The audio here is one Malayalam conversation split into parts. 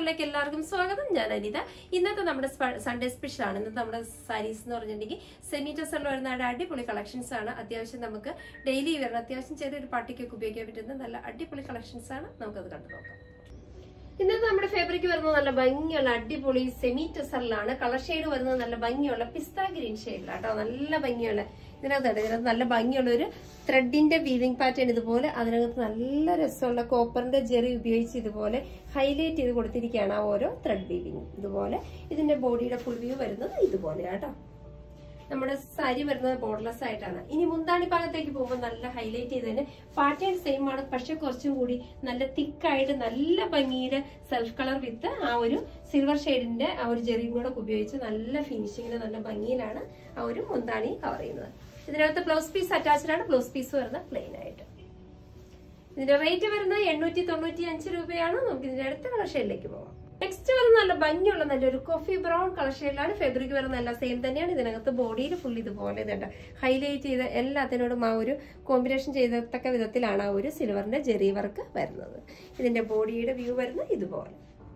സ്റ്റോറിലേക്ക് എല്ലാവർക്കും സ്വാഗതം ഞാൻ അനിത ഇന്നത്തെ നമ്മുടെ സൺഡേ സ്പെഷ്യൽ ആണ് ഇന്നത്തെ നമ്മുടെ സാരീസ് എന്ന് പറഞ്ഞിട്ടുണ്ടെങ്കിൽ സെമി ടെസറിൽ വരുന്ന ഒരു അടിപൊളി കളക്ഷൻസ് ആണ് അത്യാവശ്യം നമുക്ക് ഡെയിലി വരുന്ന അത്യാവശ്യം ചെറിയൊരു പാർട്ടിക്കൊക്കെ ഉപയോഗിക്കാൻ പറ്റുന്ന നല്ല അടിപൊളി കളക്ഷൻസ് ആണ് നമുക്കത് കണ്ടു നോക്കാം ഇന്നത്തെ നമ്മുടെ ഫാബ്രിക് വരുന്നത് നല്ല ഭംഗിയുള്ള അടിപൊളി സെമി ടെസറിലാണ് കളർ ഷെയ്ഡ് വരുന്നത് നല്ല ഭംഗിയുള്ള പിസ്ത ഗ്രീൻ ഷെയ്ഡിലാണ് കേട്ടോ നല്ല ഭംഗിയുള്ള ഇതിനകത്ത് ഇതിനകത്ത് നല്ല ഭംഗിയുള്ള ഒരു ത്രെഡിന്റെ വീവിംഗ് പാറ്റേൺ ഇതുപോലെ അതിനകത്ത് നല്ല രസമുള്ള കോപ്പറിന്റെ ജെറി ഉപയോഗിച്ച് ഇതുപോലെ ഹൈലൈറ്റ് ചെയ്ത് കൊടുത്തിരിക്കുകയാണ് ആ ഓരോ ത്രെഡ് വീവിങ് ഇതുപോലെ ഇതിന്റെ ബോഡിയുടെ ഫുൾ വ്യൂ വരുന്നത് ഇതുപോലെയാണ് കേട്ടോ നമ്മുടെ സാരി വരുന്നത് ബോർഡർലെസ് ആയിട്ടാണ് ഇനി മുന്താണി ഭാഗത്തേക്ക് പോകുമ്പോൾ നല്ല ഹൈലൈറ്റ് ചെയ്തതിന് പാറ്റേൺ സെയിം ആണ് പക്ഷെ കുറച്ചും കൂടി നല്ല തിക്കായിട്ട് നല്ല ഭംഗിയുടെ സെൽഫ് കളർ വിത്ത് ആ ഒരു സിൽവർ ഷെയ്ഡിന്റെ ആ ഒരു ജെറിയും കൂടെ ഉപയോഗിച്ച് നല്ല ഫിനിഷിങ്ങിന് നല്ല ഭംഗിയിലാണ് ആ ഒരു മുന്താണി കവർ ചെയ്യുന്നത് ഇതിനകത്ത് ബ്ലൗസ് പീസ് അറ്റാച്ച്ഡ് ആണ് ബ്ലൗസ് പീസ് വരുന്നത് പ്ലെയിൻ ആയിട്ട് ഇതിന്റെ റേറ്റ് വരുന്നത് എണ്ണൂറ്റി തൊണ്ണൂറ്റി അഞ്ച് രൂപയാണ് നമുക്ക് ഇതിന്റെ അടുത്ത കളർ ഷെയ്ഡിലേക്ക് പോകാം നെക്സ്റ്റ് വരുന്ന നല്ല ഭംഗിയുള്ള നല്ലൊരു കോഫി ബ്രൗൺ കളർ ഷെയ്ഡിലാണ് ഫെബ്രിക് വരുന്ന എല്ലാം സെയിം തന്നെയാണ് ഇതിനകത്ത് ബോഡിയിൽ ഫുൾ ഇതുപോലെ ഇതുണ്ട് ഹൈലൈറ്റ് ചെയ്ത് എല്ലാത്തിനോടും ആ ഒരു കോമ്പിനേഷൻ ചെയ്തത്തക്ക വിധത്തിലാണ് ആ ഒരു സിൽവറിന്റെ ജെറി വർക്ക് വരുന്നത് ഇതിന്റെ ബോഡിയുടെ വ്യൂ വരുന്നത് ഇതുപോലെ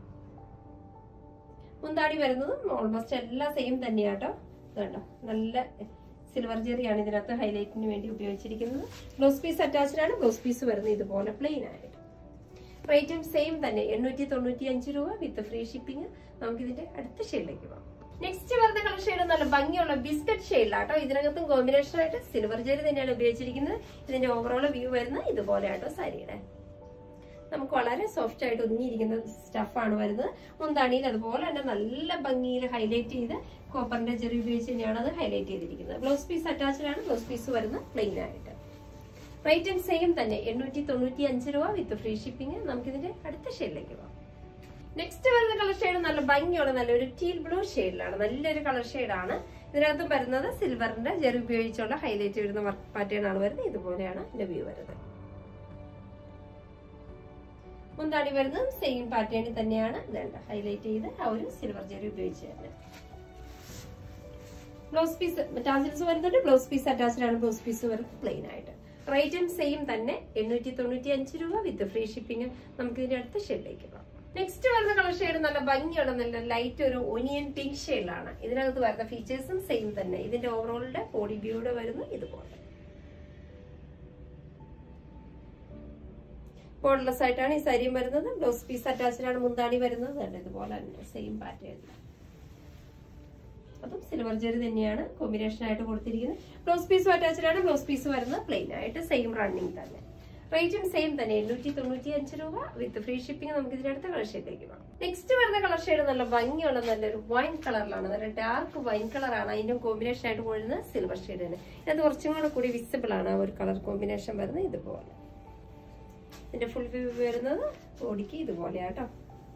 മുന്താടി വരുന്നതും ഓൾമോസ്റ്റ് എല്ലാം സെയിം തന്നെയാട്ടോ ഇതുണ്ടോ നല്ല സിൽവർ ജെറിയാണ് ഇതിനകത്ത് ഹൈലൈറ്റിന് വേണ്ടി ഉപയോഗിച്ചിരിക്കുന്നത് ബ്ലൗസ് പീസ് അറ്റാച്ച്ഡ് ആണ് ബ്ലൗസ് പീസ് വരുന്നത് ഇതുപോലെ പ്ലെയിൻ ആയിട്ട് റേറ്റും സെയിം തന്നെ എണ്ണൂറ്റി തൊണ്ണൂറ്റി അഞ്ച് രൂപ വിത്ത് ഫ്രീ ഷിപ്പിംഗ് നമുക്ക് ഇതിന്റെ അടുത്ത ഷെയ്ഡിലേക്ക് പോകാം നെക്സ്റ്റ് വരുന്ന കളർ ഷെയ്ഡ് നല്ല ഭംഗിയുള്ള ബിസ്ക്കറ്റ് ഷെയ്ഡിലാട്ടോ ഇതിനകത്തും കോമ്പിനേഷൻ ആയിട്ട് സിൽവർ ജെറി തന്നെയാണ് ഉപയോഗിച്ചിരിക്കുന്നത് ഇതിന്റെ ഓവറോൾ വ്യൂ വരുന്നത് ഇതുപോലെ ആട്ടോ സാരിയുടെ നമുക്ക് വളരെ സോഫ്റ്റ് ആയിട്ട് ഒതുങ്ങിയിരിക്കുന്ന സ്റ്റഫാണ് വരുന്നത് മുന്താണിയിൽ അതുപോലെ തന്നെ നല്ല ഭംഗിയിൽ ഹൈലൈറ്റ് ചെയ്ത് കോപ്പറിന്റെ ജെറി ഉപയോഗിച്ച് തന്നെയാണ് അത് ഹൈലൈറ്റ് ചെയ്തിരിക്കുന്നത് ബ്ലൗസ് പീസ് അറ്റാച്ച്ഡ് ആണ് ബ്ലൗസ് പീസ് വരുന്നത് പ്ലെയിൻ ആയിട്ട് റേറ്റും സെയിം തന്നെ എണ്ണൂറ്റി തൊണ്ണൂറ്റി അഞ്ച് രൂപ വിത്ത് ഫ്രീ ഷിപ്പിംഗ് നമുക്ക് ഇതിന്റെ അടുത്ത ഷെയ്ഡിലേക്ക് പോകാം നെക്സ്റ്റ് വരുന്ന കളർ ഷെയ്ഡ് നല്ല ഭംഗിയുള്ള നല്ലൊരു ടീൽ ബ്ലൂ ഷെയ്ഡിലാണ് നല്ലൊരു കളർ ഷെയ്ഡാണ് ഇതിനകത്ത് വരുന്നത് സിൽവറിന്റെ ജെറി ഉപയോഗിച്ചുള്ള ഹൈലൈറ്റ് വരുന്ന വർക്ക് പാറ്റേൺ ആണ് വരുന്നത് ഇതുപോലെയാണ് ഇതിന്റെ വ്യൂ വരുന്നത് മുന്താടി വരുന്നത് സെയിം പാറ്റേണിൽ തന്നെയാണ് ഇതുണ്ട് ഹൈലൈറ്റ് ചെയ്ത് ആ ഒരു സിൽവർ ജെറി ഉപയോഗിച്ച് തന്നെ ബ്ലൗസ് പീസ് ടാസിൽസ് വരുന്നുണ്ട് ബ്ലൗസ് പീസ് അറ്റാച്ച്ഡ് ആണ് ബ്ലൗസ് പീസ് വരുന്നത് പ്ലെയിൻ ആയിട്ട് റേറ്റും സെയിം തന്നെ എണ്ണൂറ്റി തൊണ്ണൂറ്റി അഞ്ച് രൂപ വിത്ത് ഫ്രീ ഷിപ്പിംഗ് നമുക്ക് ഇതിന്റെ അടുത്ത ഷെയ്ഡിലേക്ക് പോകാം നെക്സ്റ്റ് വരുന്ന കളർ ഷെയ്ഡ് നല്ല ഭംഗിയുള്ള നല്ല ലൈറ്റ് ഒരു ഒനിയൻ പിങ്ക് ഷെയ്ഡിലാണ് ഇതിനകത്ത് വരുന്ന ഫീച്ചേഴ്സും സെയിം തന്നെ ഇതിന്റെ ഓവറോളിന്റെ ബോഡി വ്യൂടെ വരുന്നത് ഇതുപോലെ ബോർഡർലെസ് ആയിട്ടാണ് ഈ സാരിയും വരുന്നത് ബ്ലൗസ് പീസ് അറ്റാച്ച്ഡ് ആണ് മുന്താണി വരുന്നത് കണ്ടോ ഇതുപോലെ തന്നെ സെയിം പാറ്റേൺ അതും സിൽവർ ജെറി തന്നെയാണ് കോമ്പിനേഷൻ ആയിട്ട് കൊടുത്തിരിക്കുന്നത് ബ്ലൗസ് പീസും അറ്റാച്ച്ഡ് ആണ് ബ്ലൗസ് പീസ് വരുന്നത് പ്ലെയിൻ ആയിട്ട് സെയിം റണ്ണിങ് തന്നെ റേറ്റും സെയിം തന്നെ എണ്ണൂറ്റി തൊണ്ണൂറ്റി അഞ്ച് രൂപ വിത്ത് ഫ്രീ ഷിപ്പിംഗ് നമുക്ക് ഇതിനടുത്ത കളർ ഷെയ്ഡിലേക്ക് പോകാം നെക്സ്റ്റ് വരുന്ന കളർ ഷെയ്ഡ് നല്ല ഭംഗിയുള്ള നല്ലൊരു വൈൻ കളറിലാണ് നല്ല ഡാർക്ക് വൈൻ കളറാണ് അതിന്റെ കോമ്പിനേഷൻ ആയിട്ട് വരുന്നത് സിൽവർ ഷെയ്ഡിന് ഇത് കുറച്ചും കൂടെ കൂടി വിസിബിൾ ആണ് ആ ഒരു കളർ കോമ്പിനേഷൻ വരുന്നത് ഇതുപോലെ ഇതിന്റെ ഫുൾ വ്യൂ വരുന്നത് ബോഡിക്ക് ഇതുപോലെയാട്ടോ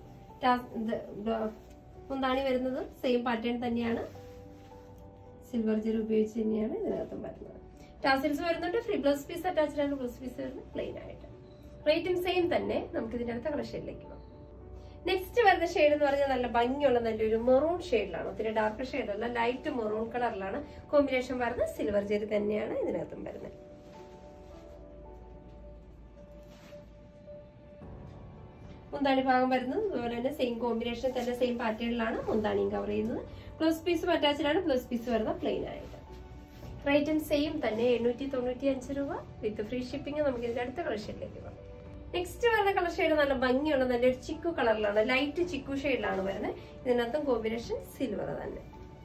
മുന്താണി വരുന്നത് സെയിം പാറ്റേൺ തന്നെയാണ് സിൽവർ ജെറി ഉപയോഗിച്ച് തന്നെയാണ് ഇതിനകത്തും വരുന്നത് ടാസിൽസ് വരുന്നുണ്ട് ഫ്രീ ബ്ലൗസ് പീസ് അറ്റാച്ച്ഡ് ആണ് ബ്ലൗസ് പീസ് വരുന്നത് പ്ലെയിൻ ആയിട്ട് റേറ്റും സെയിം തന്നെ നമുക്ക് ഇതിന്റെ അടുത്ത കളർ ഷെയ്ഡിലേക്ക് പോകാം നെക്സ്റ്റ് വരുന്ന ഷെയ്ഡ് എന്ന് പറഞ്ഞാൽ നല്ല ഭംഗിയുള്ള നല്ലൊരു മെറൂൺ ഷെയ്ഡിലാണ് ഒത്തിരി ഡാർക്ക് ഷെയ്ഡല്ല ലൈറ്റ് മെറൂൺ കളറിലാണ് കോമ്പിനേഷൻ വരുന്നത് സിൽവർ ജെറി തന്നെയാണ് ഇതിനകത്തും വരുന്നത് മുന്താണി ഭാഗം വരുന്നത് അതുപോലെ തന്നെ സെയിം കോമ്പിനേഷൻ തന്നെ സെയിം പാറ്റേണിലാണ് മുന്താണിയും കവർ ചെയ്യുന്നത് ബ്ലൗസ് പീസും അറ്റാച്ച്ഡാണ് ബ്ലൗസ് പീസ് വരുന്നത് പ്ലെയിൻ ആയിട്ട് റേറ്റും സെയിം തന്നെ എണ്ണൂറ്റി തൊണ്ണൂറ്റി അഞ്ച് രൂപ വിത്ത് ഫ്രീ ഷിപ്പിംഗ് നമുക്ക് ഇതിന്റെ അടുത്ത കളർ ഷെയ്ഡിലേക്ക് പോകാം നെക്സ്റ്റ് വരുന്ന കളർ ഷെയ്ഡ് നല്ല ഭംഗിയുള്ള നല്ലൊരു ചിക്കു കളറിലാണ് ലൈറ്റ് ചിക്കു ഷെയ്ഡിലാണ് വരുന്നത് ഇതിനകത്തും കോമ്പിനേഷൻ സിൽവർ തന്നെ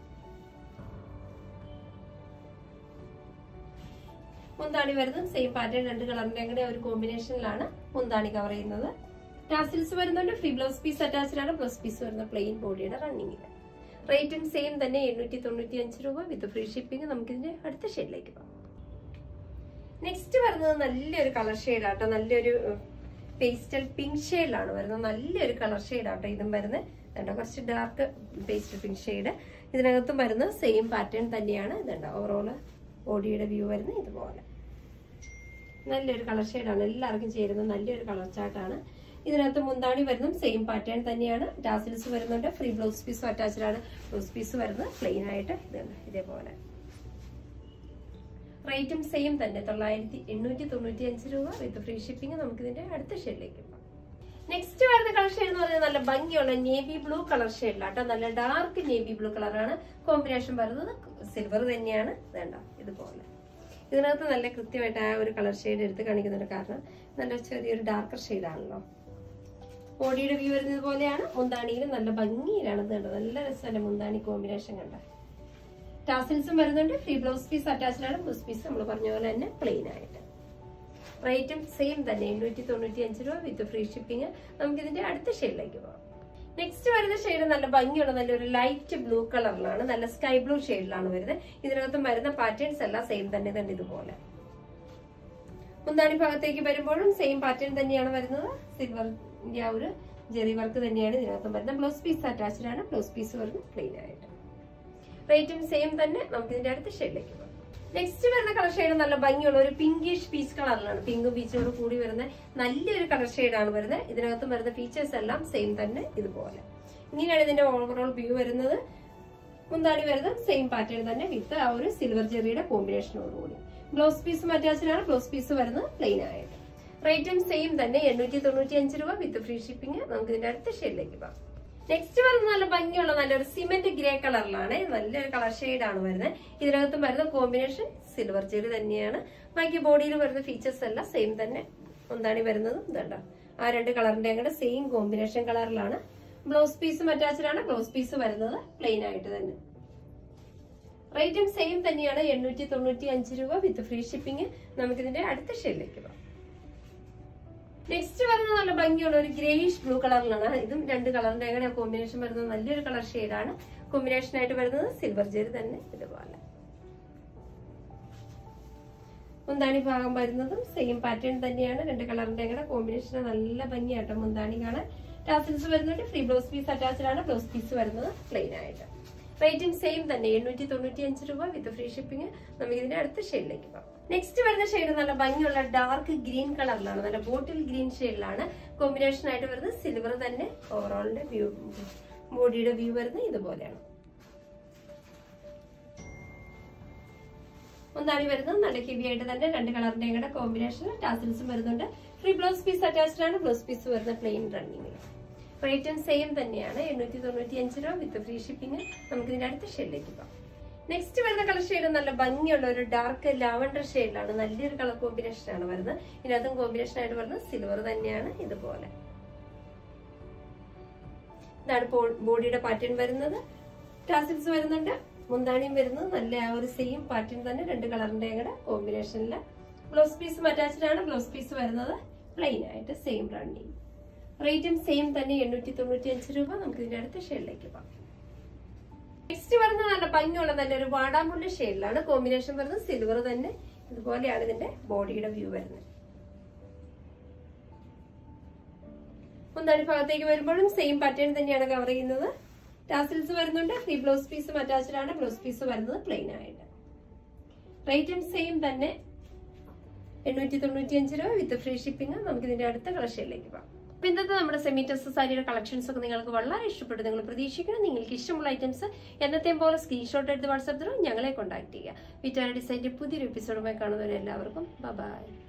മുന്താണി വരുന്നത് സെയിം പാറ്റേൺ രണ്ട് കളറിന്റെ കൂടെ ഒരു കോമ്പിനേഷനിലാണ് മുന്താണി കവർ ചെയ്യുന്നത് ടാസിൽസ് വരുന്നുണ്ട് ഫ്രീ ബ്ലൗസ് പീസ് അറ്റാച്ച്ഡ് ആണ് ബ്ലൗസ് പീസ് വരുന്ന പ്ലെയിൻ ബോഡിയുടെ റണ്ണിങ്ങിന് റേറ്റും സെയിം തന്നെ എണ്ണൂറ്റി തൊണ്ണൂറ്റി അഞ്ച് രൂപ വിത്ത് ഫ്രീ ഷിപ്പിംഗ് നമുക്ക് ഇതിന്റെ അടുത്ത ഷെയ്ഡിലേക്ക് പോകാം നെക്സ്റ്റ് വരുന്നത് നല്ലൊരു കളർ ഷെയ്ഡ് ആട്ടോ നല്ലൊരു പേസ്റ്റൽ പിങ്ക് ഷെയ്ഡിലാണ് വരുന്നത് നല്ലൊരു കളർ ഷെയ്ഡ് ആട്ടോ ഇതും വരുന്നത് ഇതുണ്ടോ കുറച്ച് ഡാർക്ക് പേസ്റ്റൽ പിങ്ക് ഷെയ്ഡ് ഇതിനകത്തും വരുന്നത് സെയിം പാറ്റേൺ തന്നെയാണ് ഇതുണ്ടോ ഓവറോള് ബോഡിയുടെ വ്യൂ വരുന്നത് ഇതുപോലെ നല്ലൊരു കളർ ഷെയ്ഡാണ് എല്ലാവർക്കും ചേരുന്ന നല്ലൊരു കളർ ചാർട്ടാണ് ഇതിനകത്ത് മുന്താണി വരുന്നതും സെയിം പാറ്റേൺ തന്നെയാണ് ടാസിൽസ് വരുന്നുണ്ട് ഫ്രീ ബ്ലൗസ് പീസും അറ്റാച്ച്ഡ് ആണ് ബ്ലൗസ് പീസ് വരുന്നത് പ്ലെയിൻ ആയിട്ട് ഇതുണ്ട് ഇതേപോലെ റേറ്റും സെയിം തന്നെ തൊള്ളായിരത്തി എണ്ണൂറ്റി തൊണ്ണൂറ്റി അഞ്ച് രൂപ വിത്ത് ഫ്രീ ഷിപ്പിംഗ് നമുക്ക് ഇതിന്റെ അടുത്ത ഷെയ്ഡിലേക്ക് പോകാം നെക്സ്റ്റ് വരുന്ന കളർ ഷെയ്ഡ് എന്ന് പറയുന്നത് നല്ല ഭംഗിയുള്ള നേവി ബ്ലൂ കളർ ഷെയ്ഡിലാട്ടോ നല്ല ഡാർക്ക് നേവി ബ്ലൂ കളറാണ് കോമ്പിനേഷൻ വരുന്നത് സിൽവർ തന്നെയാണ് വേണ്ട ഇതുപോലെ ഇതിനകത്ത് നല്ല കൃത്യമായിട്ട് ആ ഒരു കളർ ഷെയ്ഡ് എടുത്ത് കാണിക്കുന്നുണ്ട് കാരണം നല്ല ചെറിയൊരു ഡാർക്കർ ഷെയ്ഡാണല്ലോ ബോഡിയുടെ വ്യൂ വരുന്നത് പോലെയാണ് മുന്താണിയിലും നല്ല ഭംഗിയിലാണ് ഇത് കണ്ടത് നല്ല രസമല്ലേ മുന്താണി കോമ്പിനേഷൻ കണ്ട ടാസിൽസും വരുന്നുണ്ട് ഫ്രീ ബ്ലൗസ് പീസ് അറ്റാച്ച്ഡ് ആണ് ബ്ലൗസ് പീസ് നമ്മൾ പറഞ്ഞ പോലെ തന്നെ പ്ലെയിൻ ആയിട്ട് റേറ്റും സെയിം തന്നെ എണ്ണൂറ്റി തൊണ്ണൂറ്റി അഞ്ച് രൂപ വിത്ത് ഫ്രീ ഷിപ്പിംഗ് നമുക്ക് ഇതിന്റെ അടുത്ത ഷെയ്ഡിലേക്ക് പോകാം നെക്സ്റ്റ് വരുന്ന ഷെയ്ഡ് നല്ല ഭംഗിയുള്ള നല്ലൊരു ലൈറ്റ് ബ്ലൂ കളറിലാണ് നല്ല സ്കൈ ബ്ലൂ ഷെയ്ഡിലാണ് വരുന്നത് ഇതിനകത്ത് വരുന്ന പാറ്റേൺസ് എല്ലാം സെയിം തന്നെ തന്നെ ഇതുപോലെ മുന്താണി ഭാഗത്തേക്ക് വരുമ്പോഴും സെയിം പാറ്റേൺ തന്നെയാണ് വരുന്നത് സിൽവറിന്റെ ആ ഒരു ജെറി വർക്ക് തന്നെയാണ് ഇതിനകത്ത് വരുന്നത് ബ്ലൗസ് പീസ് അറ്റാച്ച്ഡ് ആണ് ബ്ലൗസ് പീസ് വരുന്നത് പ്ലെയിൻ ആയിട്ട് റേറ്റും സെയിം തന്നെ നമുക്ക് ഇതിന്റെ അടുത്ത ഷെയ്ഡിലേക്ക് പോകാം നെക്സ്റ്റ് വരുന്ന കളർ ഷെയ്ഡ് നല്ല ഭംഗിയുള്ള ഒരു പിങ്കിഷ് പീച്ച് കളറിലാണ് പിങ്കും പീച്ചോട് കൂടി വരുന്ന നല്ലൊരു കളർ ഷെയ്ഡാണ് വരുന്നത് ഇതിനകത്ത് വരുന്ന ഫീച്ചേഴ്സ് എല്ലാം സെയിം തന്നെ ഇതുപോലെ ഇങ്ങനെയാണ് ഇതിന്റെ ഓവറോൾ വ്യൂ വരുന്നത് മുന്താണി വരുന്നത് സെയിം പാറ്റേൺ തന്നെ വിത്ത് ആ ഒരു സിൽവർ ജെറിയുടെ കോമ്പിനേഷനോടുകൂടി ബ്ലൗസ് പീസും അറ്റാച്ച്ഡാണ് ബ്ലൗസ് പീസ് വരുന്നത് പ്ലെയിൻ ആയിട്ട് റേറ്റും സെയിം തന്നെ എണ്ണൂറ്റി തൊണ്ണൂറ്റി അഞ്ച് രൂപ വിത്ത് ഫ്രീ ഷിപ്പിംഗ് നമുക്ക് ഇതിന്റെ അടുത്ത ഷെയ്ഡിലേക്ക് പോകാം നെക്സ്റ്റ് വരുന്നത് നല്ല ഭംഗിയുള്ള നല്ലൊരു സിമെന്റ് ഗ്രേ കളറിലാണ് നല്ലൊരു കളർ ആണ് വരുന്നത് ഇതിനകത്ത് വരുന്ന കോമ്പിനേഷൻ സിൽവർ ജെറി തന്നെയാണ് ബാക്കി ബോഡിയിൽ വരുന്ന ഫീച്ചേഴ്സ് എല്ലാം സെയിം തന്നെ എന്താണ് വരുന്നതും ഇതുണ്ടോ ആ രണ്ട് കളറിന്റെ അങ്ങോട്ട് സെയിം കോമ്പിനേഷൻ കളറിലാണ് ബ്ലൗസ് പീസും അറ്റാച്ച്ഡ് ആണ് ബ്ലൗസ് പീസ് വരുന്നത് പ്ലെയിൻ ആയിട്ട് തന്നെ റേറ്റും സെയിം തന്നെയാണ് എണ്ണൂറ്റി തൊണ്ണൂറ്റി അഞ്ച് രൂപ വിത്ത് ഫ്രീ ഷിപ്പിംഗ് നമുക്കിതിന്റെ അടുത്ത ഷെയ്ഡിലേക്ക് പോകാം നെക്സ്റ്റ് വരുന്നത് നല്ല ഭംഗിയുള്ള ഒരു ഗ്രേയിഷ് ബ്ലൂ കളറിലാണ് ഇതും രണ്ട് കളറിന്റെ അങ്ങനെ കോമ്പിനേഷൻ വരുന്നത് നല്ലൊരു കളർ ഷെയ്ഡാണ് കോമ്പിനേഷൻ ആയിട്ട് വരുന്നത് സിൽവർ ജെറി തന്നെ ഇതുപോലെ മുന്താണി ഭാഗം വരുന്നതും സെയിം പാറ്റേൺ തന്നെയാണ് രണ്ട് കളറിന്റെ അങ്ങനെ കോമ്പിനേഷൻ നല്ല ഭംഗിയാട്ടോ മുന്താണി കാണാൻ ടാസിൽസ് വരുന്നുണ്ട് ഫ്രീ ബ്ലൗസ് പീസ് അറ്റാച്ച്ഡ് ആണ് ബ്ലൗസ് പീസ് വരുന്നത് പ്ലെയിൻ ആയിട്ട് റേറ്റും സെയിം തന്നെ എണ്ണൂറ്റി തൊണ്ണൂറ്റി അഞ്ച് രൂപ വിത്ത് ഫ്രീ ഷിപ്പിംഗ് നമുക്ക് ഇതിന്റെ അടുത്ത ഷെയ്ഡിലേക്ക് പോകാം നെക്സ്റ്റ് വരുന്ന ഷെയ്ഡ് നല്ല ഭംഗിയുള്ള ഡാർക്ക് ഗ്രീൻ കളറിലാണ് നല്ല ബോട്ടിൽ ഗ്രീൻ ഷെയ്ഡിലാണ് കോമ്പിനേഷൻ ആയിട്ട് വരുന്നത് സിൽവർ തന്നെ ഓവറോളിന്റെ വ്യൂ ബോഡിയുടെ വ്യൂ വരുന്നത് ഇതുപോലെയാണ് ഒന്നാണി വരുന്നത് നല്ല ഹെവി ആയിട്ട് തന്നെ രണ്ട് കളറിന്റെ കൂടെ കോമ്പിനേഷൻ ടാസിൽസും വരുന്നുണ്ട് ഫ്രീ ബ്ലൗസ് പീസ് അറ്റാച്ച്ഡ് ആണ് ബ്ലൗസ് പീസ് വരുന്ന പ്ലെയിൻ റണ്ണിങ് റേറ്റും സെയിം തന്നെയാണ് എണ്ണൂറ്റി തൊണ്ണൂറ്റി അഞ്ച് രൂപ വിത്ത് ഫ്രീ ഷിപ്പിംഗ് നമുക്ക് ഇതിന്റെ അടുത്ത ഷെയ്ഡിലേക്ക് പോകാം നെക്സ്റ്റ് വരുന്ന കളർ ഷെയ്ഡ് നല്ല ഭംഗിയുള്ള ഒരു ഡാർക്ക് ലാവണ്ടർ ഷെയ്ഡിലാണ് നല്ലൊരു കളർ കോമ്പിനേഷൻ ആണ് വരുന്നത് ഇതിനകത്തും കോമ്പിനേഷൻ ആയിട്ട് വരുന്നത് സിൽവർ തന്നെയാണ് ഇതുപോലെ ഇതാണ് ബോഡിയുടെ പാറ്റേൺ വരുന്നത് ടാസിൽസ് വരുന്നുണ്ട് മുന്താണിയും വരുന്നത് നല്ല ആ ഒരു സെയിം പാറ്റേൺ തന്നെ രണ്ട് കളറിന്റെ കൂടെ കോമ്പിനേഷനിൽ ബ്ലൗസ് പീസും അറ്റാച്ച്ഡ് ആണ് ബ്ലൗസ് പീസ് വരുന്നത് പ്ലെയിൻ ആയിട്ട് സെയിം റണ്ണിങ് റേറ്റും സെയിം തന്നെ എണ്ണൂറ്റി തൊണ്ണൂറ്റി അഞ്ച് രൂപ നമുക്ക് ഇതിന്റെ അടുത്ത ഷെയ്ഡിലേക്ക് പോകാം നെക്സ്റ്റ് വരുന്നത് നല്ല ഭംഗിയുള്ള നല്ലൊരു വാടാമുള്ള ഷെയ്ഡിലാണ് കോമ്പിനേഷൻ വരുന്നത് സിൽവർ തന്നെ ഇതുപോലെയാണ് ഇതിന്റെ ബോഡിയുടെ വ്യൂ വരുന്നത് മുന്താണി ഭാഗത്തേക്ക് വരുമ്പോഴും സെയിം പാറ്റേൺ തന്നെയാണ് കവർ ചെയ്യുന്നത് ടാസിൽസ് വരുന്നുണ്ട് ഫ്രീ ബ്ലൗസ് പീസും അറ്റാച്ച്ഡ് ആണ് ബ്ലൗസ് പീസ് വരുന്നത് പ്ലെയിൻ ആയിട്ട് റേറ്റും സെയിം തന്നെ എണ്ണൂറ്റി തൊണ്ണൂറ്റി അഞ്ച് രൂപ വിത്ത് ഫ്രീ ഷിപ്പിംഗ് നമുക്ക് ഇതിന്റെ അടുത്ത കളക്ഷനിലേക്ക് പോകാം അപ്പൊ ഇന്നത്തെ നമ്മുടെ സെമീറ്റസ് സാരിയുടെ കളക്ഷൻസ് ഒക്കെ നിങ്ങൾക്ക് വളരെ ഇഷ്ടപ്പെട്ടു നിങ്ങൾ പ്രതീക്ഷിക്കണം നിങ്ങൾക്ക് ഇഷ്ടമുള്ള ഐറ്റംസ് എന്നത്തെയും പോലെ സ്ക്രീൻഷോട്ട് എടുത്ത് വാട്സാപ്പ് ത്രൂ ഞങ്ങളെ കോൺടാക്ട് ചെയ്യുക വിറ്റാന ഡിസൈൻ്റെ പുതിയൊരു എപ്പിസോഡുമായി കാണുന്നവരെല്ലാവർക്കും ബൈ